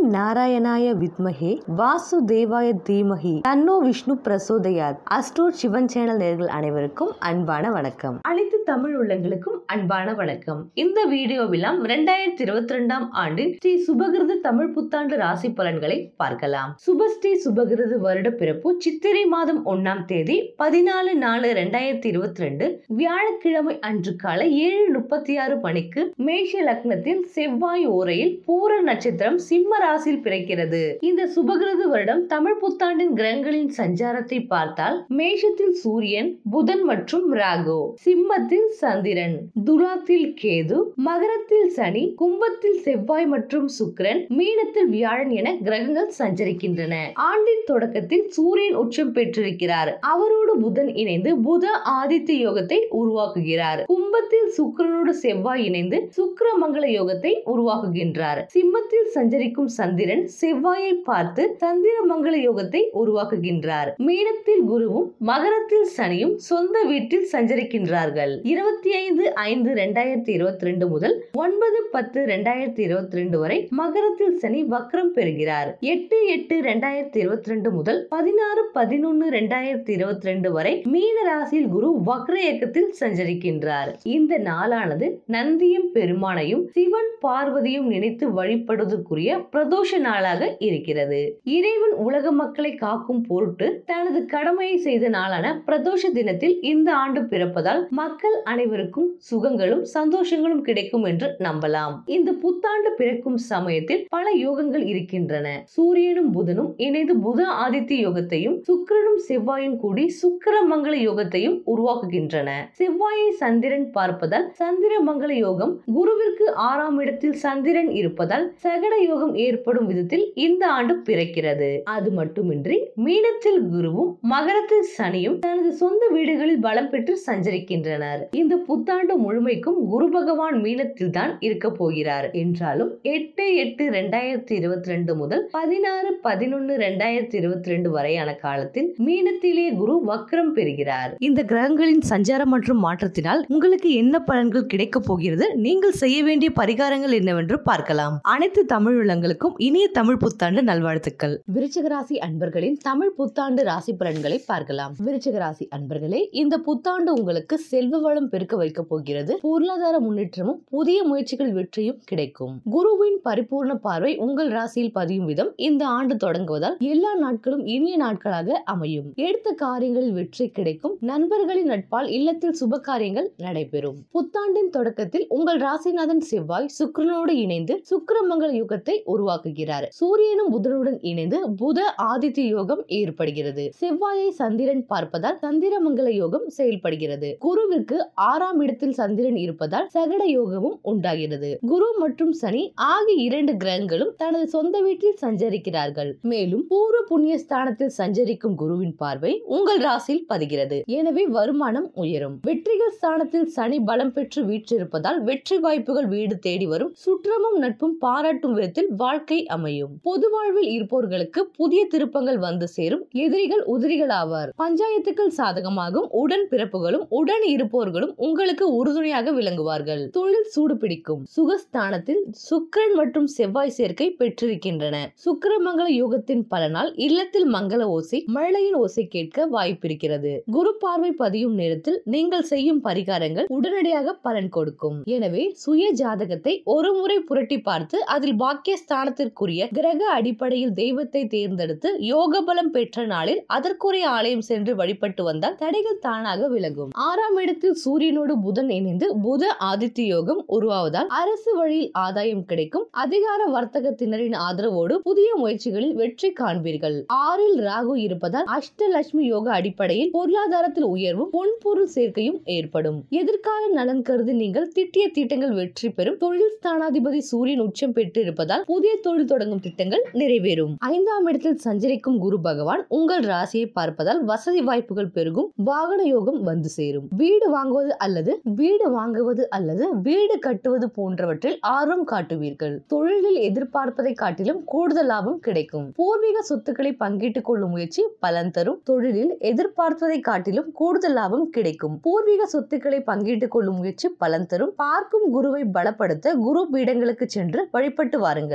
நாராயணாய வித்மஹே வாசுதேவாய தீமஹி தன்னோ விஷ்ணு பிரசோதயாத் அஸ்ட்ரோட் சிவன் சேனல் நேர்கள் அனைவருக்கும் அன்பான வணக்கம் அனைத்து தமிழ் உள்ளங்களுக்கும் அன்பான வணக்கம் இந்த வீடியோவிலாம் இரண்டாயிரத்தி இருபத்தி ரெண்டாம் ஆண்டின் ஸ்ரீ சுபகிருது தமிழ் புத்தாண்டு ராசி பலன்களை பார்க்கலாம் சுபஸ்ரீ சுபகிருது வருட பிறப்பு சித்திரை மாதம் ஒன்னாம் தேதி பதினாலு நாலு ரெண்டாயிரத்தி இருபத்தி ரெண்டு வியாழக்கிழமை அன்று காலை ஏழு முப்பத்தி ஆறு மணிக்கு மேஷ லக்னத்தில் செவ்வாய் ஓரையில் பூர நட்சத்திரம் சிம்ம ராசியில் பிறக்கிறது இந்த சுபகிருது வருடம் தமிழ் புத்தாண்டின் கிரகங்களின் சஞ்சாரத்தை பார்த்தால் மேஷத்தில் சூரியன் புதன் மற்றும் ராகு சிம்மத்தில் சந்திரன் துலாத்தில் கேது மகரத்தில் சனி கும்பத்தில் செவ்வாய் மற்றும் சுக்கிரன் மீனத்தில் வியாழன் என கிரகங்கள் சஞ்சரிக்கின்றன ஆண்டின் தொடக்கத்தில் சூரியன் உச்சம் பெற்றிருக்கிறார் அவரோடு புதன் இணைந்து புத ஆதித்ய யோகத்தை உருவாக்குகிறார் கும்பத்தில் சுக்கிரனோடு செவ்வாய் இணைந்து சுக்கிர மங்கள யோகத்தை உருவாக்குகின்றார் சிம்மத்தில் சஞ்சரிக்கும் சந்திரன் செவ்வாயை பார்த்து சந்திர மங்கள யோகத்தை உருவாக்குகின்றார் மீனத்தில் குருவும் மகரத்தில் சனியும் சொந்த வீட்டில் சஞ்சரிக்கின்றார்கள் இருபத்தி ஐந்து ஐந்து ரெண்டாயிரத்தி இருபத்தி ரெண்டு முதல் ஒன்பது பத்து ரெண்டாயிரத்தி இருபத்தி ரெண்டு வரை மகரத்தில் சனி வக்ரம் பெறுகிறார் எட்டு எட்டு ரெண்டாயிரத்தி இருபத்தி ரெண்டு முதல் பதினாறு பதினொன்னு ரெண்டாயிரத்தி இருபத்தி ரெண்டு வரை மீன ராசியில் குரு வக்ர இயக்கத்தில் சஞ்சரிக்கின்றார் இந்த நாளானது நந்தியும் பெருமானையும் சிவன் பார்வதியும் நினைத்து வழிபடுவதற்குரிய பிரதோஷ நாளாக இருக்கிறது இறைவன் உலக மக்களை காக்கும் பொருட்டு தனது கடமையை செய்த நாளான பிரதோஷ தினத்தில் இந்த ஆண்டு பிறப்பதால் மக்கள் அனைவருக்கும் சுகங்களும் சந்தோஷங்களும் கிடைக்கும் என்று நம்பலாம் இந்த புத்தாண்டு பிறக்கும் சமயத்தில் பல யோகங்கள் இருக்கின்றன சூரியனும் புதனும் இணைந்து புத ஆதித்ய யோகத்தையும் சுக்கிரனும் செவ்வாயும் கூடி சுக்கிர மங்கள யோகத்தையும் உருவாக்குகின்றன செவ்வாயை சந்திரன் பார்ப்பதால் சந்திர மங்கள யோகம் குருவிற்கு ஆறாம் இடத்தில் சந்திரன் இருப்பதால் சகட யோகம் ஏற்படும் விதத்தில் இந்த ஆண்டு பிறக்கிறது அது மட்டுமின்றி மீனத்தில் குருவும் மகரத்தில் சனியும் தனது சொந்த வீடுகளில் பலம் பெற்று சஞ்சரிக்கின்றனர் இந்த புத்தாண்டு முழுமைக்கும் குரு பகவான் மீனத்தில் தான் இருக்க போகிறார் என்றாலும் எட்டு எட்டு ரெண்டாயிரத்தி இருபத்தி ரெண்டு முதல் பதினாறு பதினொன்னு ரெண்டாயிரத்தி இருபத்தி ரெண்டு வரையான காலத்தில் மீனத்திலே குரு வக்ரம் பெறுகிறார் இந்த கிரகங்களின் சஞ்சாரம் மற்றும் மாற்றத்தினால் உங்களுக்கு என்ன பலன்கள் கிடைக்க போகிறது நீங்கள் செய்ய வேண்டிய பரிகாரங்கள் என்னவென்று பார்க்கலாம் அனைத்து தமிழ் உள்ளங்களுக்கும் இனிய தமிழ் புத்தாண்டு நல்வாழ்த்துக்கள் விருச்சிக ராசி அன்பர்களின் தமிழ் புத்தாண்டு ராசி பலன்களை பார்க்கலாம் விருச்சிக ராசி அன்பர்களே இந்த புத்தாண்டு உங்களுக்கு செல்வ வளம் பெருக்க வைக்க போகிறது பொருளாதார முன்னேற்றமும் புதிய முயற்சிகள் வெற்றியும் கிடைக்கும் குருவின் பரிபூர்ண பார்வை உங்கள் ராசியில் பதியும் விதம் இந்த ஆண்டு தொடங்குவதால் எல்லா நாட்களும் இனிய நாட்களாக அமையும் எடுத்த காரியங்களில் வெற்றி கிடைக்கும் நண்பர்களின் நட்பால் இல்லத்தில் சுப காரியங்கள் நடைபெறும் புத்தாண்டின் தொடக்கத்தில் உங்கள் ராசிநாதன் செவ்வாய் சுக்கிரனோடு இணைந்து சுக்கிரமங்கல யுகத்தை உருவாக்குகிறார் சூரியனும் புதனுடன் இணைந்து புத ஆதித்ய யோகம் ஏற்படுகிறது செவ்வாயை சந்திரன் பார்ப்பதால் சந்திரமங்கல யோகம் செயல்படுகிறது குருவிற்கு ஆறாம் இடத்தில் சந்திரன் இருப்பதால் சகட யோகமும் உண்டாகிறது குரு மற்றும் சனி ஆகிய இரண்டு கிரகங்களும் தனது சொந்த வீட்டில் சஞ்சரிக்கிறார்கள் மேலும் பூர்வ புண்ணிய ஸ்தானத்தில் சஞ்சரிக்கும் குருவின் பார்வை உங்கள் ராசியில் பதிகிறது எனவே வருமானம் உயரும் வெற்றிகள் ஸ்தானத்தில் சனி பலம் பெற்று வீற்றிருப்பதால் வெற்றி வாய்ப்புகள் வீடு தேடி வரும் சுற்றமும் நட்பும் பாராட்டும் விதத்தில் வாழ்க்கை அமையும் பொது வாழ்வில் இருப்பவர்களுக்கு புதிய திருப்பங்கள் வந்து சேரும் எதிரிகள் உதிரிகள் ஆவார் பஞ்சாயத்துக்கள் சாதகமாகும் உடன் பிறப்புகளும் உடன் இருப்பவர்களும் உங்களுக்கு உறுதுணையாக விளங்குவார்கள் தொழில் சூடு பிடிக்கும் சுகஸ்தானத்தில் சுக்கிரன் மற்றும் செவ்வாய் சேர்க்கை பெற்றிருக்கின்றன சுக்கிரமங்கல யோகத்தின் பலனால் இல்லத்தில் மங்கள ஓசை மழையின் ஓசை கேட்க வாய்ப்பிருக்கிறது குரு பார்வை பதியும் நேரத்தில் நீங்கள் செய்யும் பரிகாரங்கள் உடனடியாக பலன் கொடுக்கும் எனவே சுய ஜாதகத்தை ஒரு முறை புரட்டி பார்த்து அதில் பாக்கிய ஸ்தானத்திற்குரிய கிரக அடிப்படையில் தெய்வத்தை தேர்ந்தெடுத்து யோக பலம் பெற்ற நாளில் அதற்குரிய ஆலயம் சென்று வழிபட்டு வந்தால் தடைகள் தானாக விலகும் ஆறாம் இடத்தில் சூரியனோடு புதன் இணைந்து புத ஆதித்ய யோகம் உருவாவதால் அரசு வழியில் ஆதாயம் கிடைக்கும் அதிகார வர்த்தகத்தினரின் ஆதரவோடு புதிய முயற்சிகளில் வெற்றி காண்பீர்கள் ஆறில் ராகு இருப்பதால் அஷ்டலட்சுமி யோக அடிப்படையில் பொருளாதாரத்தில் உயர்வும் பொன்பொருள் சேர்க்கையும் ஏற்படும் எதிர்கால நலன் கருதி நீங்கள் திட்டிய திட்டங்கள் வெற்றி பெறும் தொழில் ஸ்தானாதிபதி சூரியன் உச்சம் பெற்றிருப்பதால் புதிய தொழில் தொடங்கும் திட்டங்கள் நிறைவேறும் ஐந்தாம் இடத்தில் சஞ்சரிக்கும் குரு பகவான் உங்கள் ராசியை பார்ப்பதால் வசதி வாய்ப்புகள் பெருகும் வாகன யோகம் வந்து சேரும் வீடு வாங்குவது அல்லது வீடு வாங்குவது அல்லது வீடு கட்டுவது போன்றவற்றில் ஆர்வம் காட்டுவீர்கள் தொழிலில் எதிர்பார்ப்பதை காட்டிலும் கூடுதல் லாபம் கிடைக்கும் பூர்வீக சொத்துக்களை பங்கிட்டுக் கொள்ளும் முயற்சி பலன் தரும் தொழிலில் எதிர்பார்ப்பதை காட்டிலும் கூடுதல் லாபம் கிடைக்கும் பூர்வீக சொத்துக்களை பங்கிட்டுக் கொள்ளும் முயற்சி பலன் தரும் பார்க்கும் குருவை பலப்படுத்த குரு பீடங்களுக்கு சென்று வழிபட்டு வாருங்கள் ஆண்டு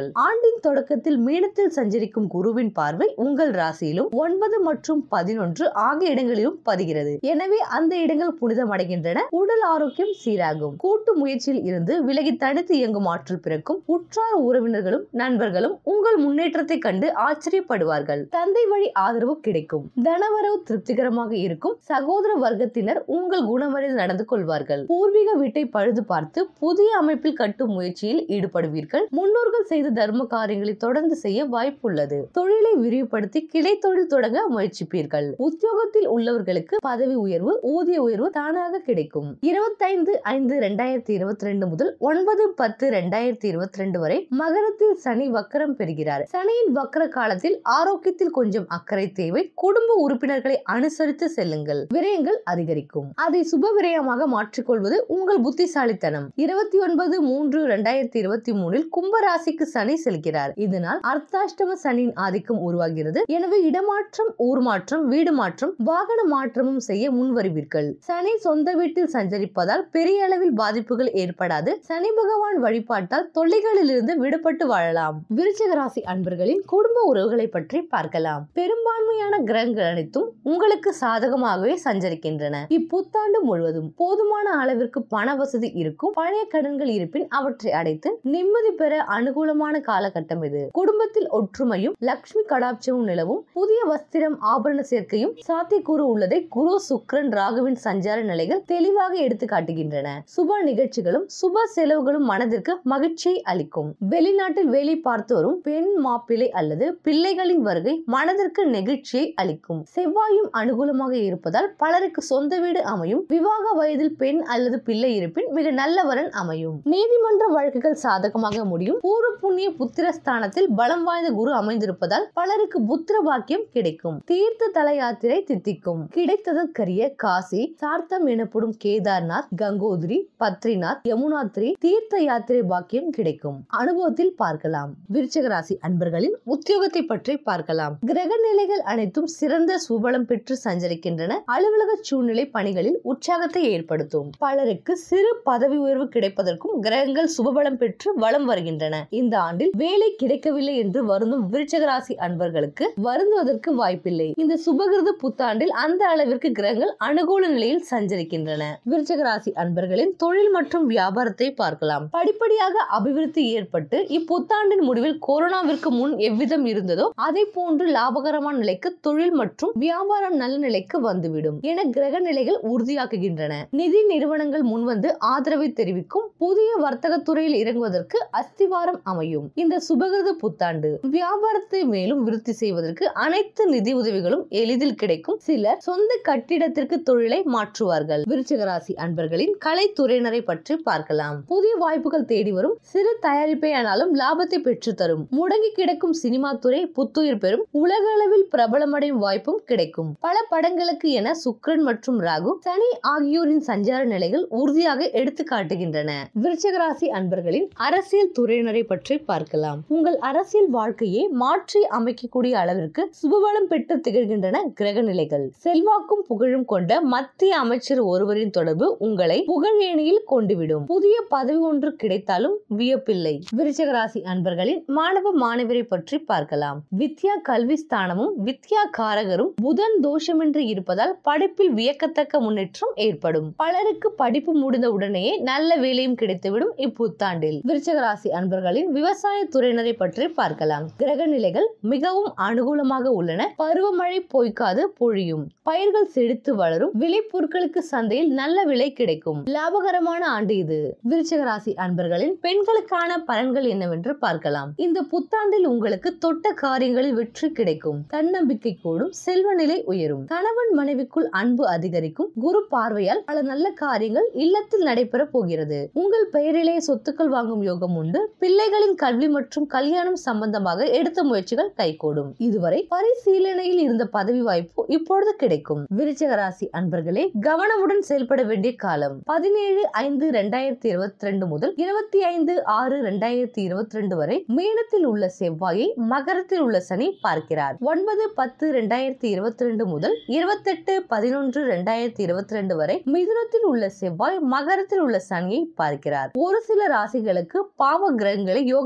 ஆண்டின் தொடக்கத்தில் மீனத்தில் சஞ்சரிக்கும் குருவின் பார்வை உங்கள் ராசியிலும் ஒன்பது மற்றும் பதினொன்று ஆகிய இடங்களிலும் பதிகிறது எனவே அந்த இடங்கள் புனிதமடைகின்றன உடல் ஆரோக்கியம் சீராகும் கூட்டு முயற்சியில் இருந்து விலகி தனித்து இயங்கும் ஆற்றல் பிறக்கும் உற்றார உறவினர்களும் நண்பர்களும் உங்கள் முன்னேற்றத்தை கண்டு ஆச்சரியப்படுவார்கள் தந்தை வழி ஆதரவு கிடைக்கும் தனவரவு திருப்திகரமாக இருக்கும் சகோதர வர்க்கத்தினர் உங்கள் குணமறிந்து நடந்து கொள்வார்கள் பூர்வீக வீட்டை பழுது பார்த்து புதிய அமைப்பில் கட்டும் முயற்சியில் ஈடுபடுவீர்கள் முன்னோர்கள் செய்த தர்ம காரியங்களை தொடர்ந்து செய்ய வாய்ப்புள்ளது தொழிலை விரிவுபடுத்தி கிளை தொழில் தொடங்க முயற்சிப்பீர்கள் உத்தியோகத்தில் உள்ளவர்களுக்கு பதவி உயர்வு ஊதிய உயர்வு தானாக கிடைக்கும் இருபத்தைந்து ஐந்து ரெண்டாயிரத்தி இருபத்தி ரெண்டு முதல் ஒன்பது பத்து ரெண்டாயிரத்தி இருபத்தி ரெண்டு வரை மகரத்தில் சனி வக்கரம் பெறுகிறார் சனியின் வக்கர காலத்தில் ஆரோக்கியத்தில் கொஞ்சம் அக்கறை தேவை குடும்ப உறுப்பினர்களை அனுசரித்து செல்லுங்கள் விரயங்கள் அதிகரிக்கும் அதை சுப விரயமாக மாற்றிக்கொள்வது உங்கள் புத்திசாலித்தனம் இருபத்தி ஒன்பது மூன்று ரெண்டாயிரத்தி இருபத்தி மூணில் கும்பராசிக்கு சனி செல்கிறார் இதனால் அர்த்தாஷ்டம சனியின் ஆதிக்கம் உருவாகிறது எனவே இடமாற்றம் ஊர் மாற்றம் வீடு மாற்றம் வாகன மாற்றமும் செய்ய முன்வருவீர்கள் சனி சொந்த வீட்டில் சஞ்சரிப்பதால் பெரிய அளவில் பாதிப்புகள் ஏற்படாது சனி பகவான் வழிபாட்டால் தொல்லைகளில் இருந்து விடுபட்டு வாழலாம் விருச்சிக ராசி அன்பர்களின் குடும்ப உறவுகளை பற்றி பார்க்கலாம் பெரும்பான்மையான கிரகங்கள் அனைத்தும் உங்களுக்கு சாதகமாகவே சஞ்சரிக்கின்றன இப்புத்தாண்டு முழுவதும் போதுமான அளவிற்கு பண வசதி இருக்கும் பழைய கடன்கள் இருப்பின் அவற்றை அடைத்து நிம்மதி பெற அனுகூலமான காலகட்டம் இது குடும்பத்தில் ஒற்றுமையும் லக்ஷ்மி கடாட்சமும் நிலவும் புதிய வஸ்திரம் ஆபரண சேர்க்கையும் சாத்தியக்கூறு உள்ளதை குரு சுக்ரன் ராகுவின் சஞ்சார நிலைகள் தெளிவாக எடுத்து காட்டுகின்றன சுப நிகழ்ச்சிகளும் சுப செலவுகளும் மனதிற்கு மகிழ்ச்சியை அளிக்கும் வெளிநாட்டில் வேலை பார்த்து வரும் பெண் மாப்பிள்ளை அல்லது பிள்ளைகளின் வருகை மனதிற்கு நெகிழ்ச்சியை அளிக்கும் செவ்வாயும் அனுகூலமாக இருப்பதால் பலருக்கு சொந்த வீடு அமையும் விவாக வயதில் பெண் அல்லது பிள்ளை இருப்பின் மிக நல்ல வரன் அமையும் நீதிமன்ற வழக்குகள் சாதகமாக முடியும் பூர்வ புண்ணிய புத்திர ஸ்தானத்தில் பலம் வாய்ந்த குரு அமைந்திருப்பதால் பலருக்கு புத்திர பாக்கியம் கிடைக்கும் தீர்த்த தல யாத்திரை தித்திக்கும் கிடைத்ததற்கரிய காசி சார்த்தம் எனப்படும் கேதார்நாத் கங்கோத்ரி பத்ரிநாத் யமுனாத்ரி தீர்த்த யாத்திரை பாக்கியம் கிடைக்கும் அனுபவத்தில் பார்க்கலாம் விருச்சிக ராசி அன்பர்களின் உத்தியோகத்தை பற்றி பார்க்கலாம் கிரக நிலைகள் அனைத்தும் சிறந்த சுபலம் பெற்று சஞ்சரிக்கின்றன அலுவலக சூழ்நிலை பணிகளில் உற்சாகத்தை ஏற்படுத்தும் பலருக்கு சிறு பதவி உயர்வு கிடைப்பதற்கும் கிரகங்கள் சுபபலம் பெற்று வலம் வருகின்றன இந்த ஆண்டில் வேலை கிடைக்கவில்லை என்று வருந்தும் விருச்சிக ராசி அன்பர்களுக்கு வருந்துவதற்கு வாய்ப்பில்லை இந்த சுபகிருத புத்தாண்டில் அந்த அளவிற்கு கிரகங்கள் அனுகூல நிலையில் சஞ்சரிக்கின்றன விருச்சிக ராசி அன்பர்களின் தொழில் மற்றும் வியாபாரத்தை பார்க்கலாம் படிப்படியாக அபிவிருத்தி ஏற்பட்டு இப்புத்தாண்டின் முடிவில் கொரோனாவிற்கு முன் எவ்விதம் இருந்ததோ அதை போன்று லாபகரமான நிலைக்கு தொழில் மற்றும் வியாபாரம் நல்ல நிலைக்கு வந்துவிடும் என கிரக நிலைகள் உறுதியாக்குகின்றன நிதி நிறுவனங்கள் முன்வந்து ஆதரவை தெரிவிக்கும் புதிய வர்த்தக துறையில் இறங்குவதற்கு அஸ்திவாரம் அமையும் இந்த சுபகிருத புத்தாண்டு வியாபாரத்தை மேலும் விருத்தி செய்வதற்கு அனைத்து நிதி உதவிகளும் எளிதில் கிடைக்கும் சிலர் சொந்த கட்டிடத்திற்கு தொழிலை மாற்றுவார்கள் விருச்சிக ராசி அன்பர்களின் கலைத்துறையினரை பற்றி பார்க்கலாம் புதிய வாய்ப்புகள் தேடி வரும் சிறு தயாரிப்பை ஆனாலும் லாபத்தை பெற்று தரும் முடங்கி கிடக்கும் சினிமா துறை புத்துயிர் பெறும் உலக அளவில் பிரபலமடையும் வாய்ப்பும் கிடைக்கும் பல படங்களுக்கு என சுக்ரன் மற்றும் ராகு சனி ஆகியோரின் சஞ்சார நிலைகள் உறுதியாக எடுத்து காட்டுகின்றன விருச்சிக ராசி அன்பர்களின் அரசியல் துறையினரை பற்றி பார்க்கலாம் உங்கள் அரசியல் வாழ்க்கையை மாற்றி அமைக்கக்கூடிய அளவிற்கு சுபபலம் பெற்று திகழ்கின்றன கிரக நிலைகள் செல்வாக்கும் புகழும் கொண்ட மத்திய அமைச்சர் ஒருவரின் தொடர்பு உங்களை புகழேணியில் கொண்டுவிடும் புதிய பதவி ஒன்று கிடைத்தாலும் வியப்பில்லை விருச்சிக ராசி அன்பர்களின் மாணவ மாணவரை பற்றி பார்க்கலாம் வித்யா கல்வி ஸ்தானமும் வித்யா காரகரும் புதன் தோஷமின்றி இருப்பதால் படிப்பில் வியக்கத்தக்க முன்னேற்றம் ஏற்படும் பலருக்கு படிப்பு முடிந்த உடனேயே நல்ல வேலையும் கிடைத்துவிடும் இப்புத்தாண்டில் விருச்சிக ராசி அன்பர்களின் விவசாய துறையினரை பற்றி பார்க்கலாம் கிரக நிலைகள் மிகவும் அனுகூலமாக உள்ளன பருவமழை பொய்க்காது பொழியும் பயிர்கள் செழித்து வளரும் விளைபொருட்களுக்கு சந்தையில் நல்ல விலை கிடைக்கும் லாபகரமான ஆண்டு இது விருச்சிக ராசி அன்பர்களின் பெண்களுக்கான பலன்கள் என்னவென்று பார்க்கலாம் இந்த புத்தாண்டில் உங்களுக்கு தொட்ட காரியங்களில் வெற்றி கிடைக்கும் தன்னம்பிக்கை கூடும் செல்வ நிலை உயரும் கணவன் மனைவிக்குள் அன்பு அதிகரிக்கும் குரு பார்வையால் பல நல்ல காரியங்கள் இல்லத்தில் நடைபெற போகிறது உங்கள் பெயரிலே சொத்துக்கள் வாங்கும் யோகம் உண்டு பிள்ளைகளின் கல்வி மற்றும் கல்யாணம் சம்பந்தமாக எடுத்த முயற்சிகள் கைகூடும் இதுவரை பரிசீலனையில் இருந்த பதவி வாய்ப்பு இப்பொழுது கிடைக்கும் விருச்சிக ராசி அன்பர்களே கவனமுடன் செயல்பட வேண்டிய காலம் பதினேழு ஐந்து ரெண்டாயிரத்தி இருபத்தி ரெண்டு முதல் இருபத்தி ஐந்து ஆறு ரெண்டாயிரத்தி இருபத்தி ரெண்டு வரை மீனத்தில் உள்ள செவ்வாயை மகரத்தில் உள்ள சனி பார்க்கிறார் ஒன்பது பத்து ரெண்டாயிரத்தி இருபத்தி ரெண்டு முதல் இருபத்தெட்டு பதினொன்று ரெண்டாயிரத்தி இருபத்தி ரெண்டு வரை மிதுனத்தில் உள்ள செவ்வாய் மகரத்தில் உள்ள சனியை பார்க்கிறார் ஒரு சில ராசிகளுக்கு பாவ கிரகங்களை யோகமும் தரும்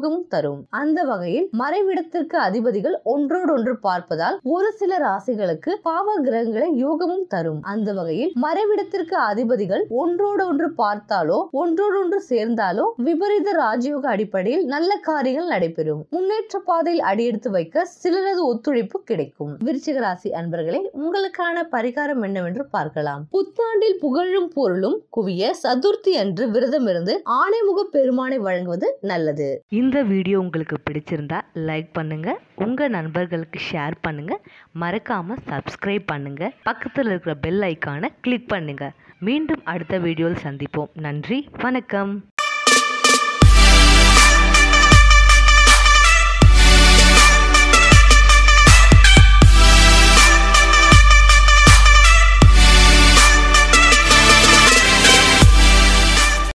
தரும் அந்த வகையில் மறைவிடத்திற்கு அதிபதிகள் ஒன்றோடொன்று பார்ப்பதால் ஒரு சில ராசிகளுக்கு பாவ கிரகங்களை யோகமும் தரும் அந்த வகையில் மறைவிடத்திற்கு அதிபதிகள் ஒன்றோடொன்று பார்த்தாலோ ஒன்றோடொன்று சேர்ந்தாலோ விபரீத ராஜயோக அடிப்படையில் நல்ல காரியங்கள் நடைபெறும் முன்னேற்ற பாதையில் அடியெடுத்து வைக்க சிலரது ஒத்துழைப்பு கிடைக்கும் விருச்சிக ராசி அன்பர்களே உங்களுக்கான பரிகாரம் என்னவென்று பார்க்கலாம் புத்தாண்டில் புகழும் பொருளும் குவிய சதுர்த்தி அன்று விரதம் இருந்து ஆணைமுக பெருமானை வழங்குவது நல்லது இந்த வீடியோ உங்களுக்கு பிடிச்சிருந்தா லைக் பண்ணுங்க உங்க நண்பர்களுக்கு ஷேர் பண்ணுங்க மறக்காம சப்ஸ்கிரைப் பண்ணுங்க பக்கத்தில் இருக்கிற பெல் ஐக்கானை கிளிக் பண்ணுங்க மீண்டும் அடுத்த வீடியோவில் சந்திப்போம் நன்றி வணக்கம்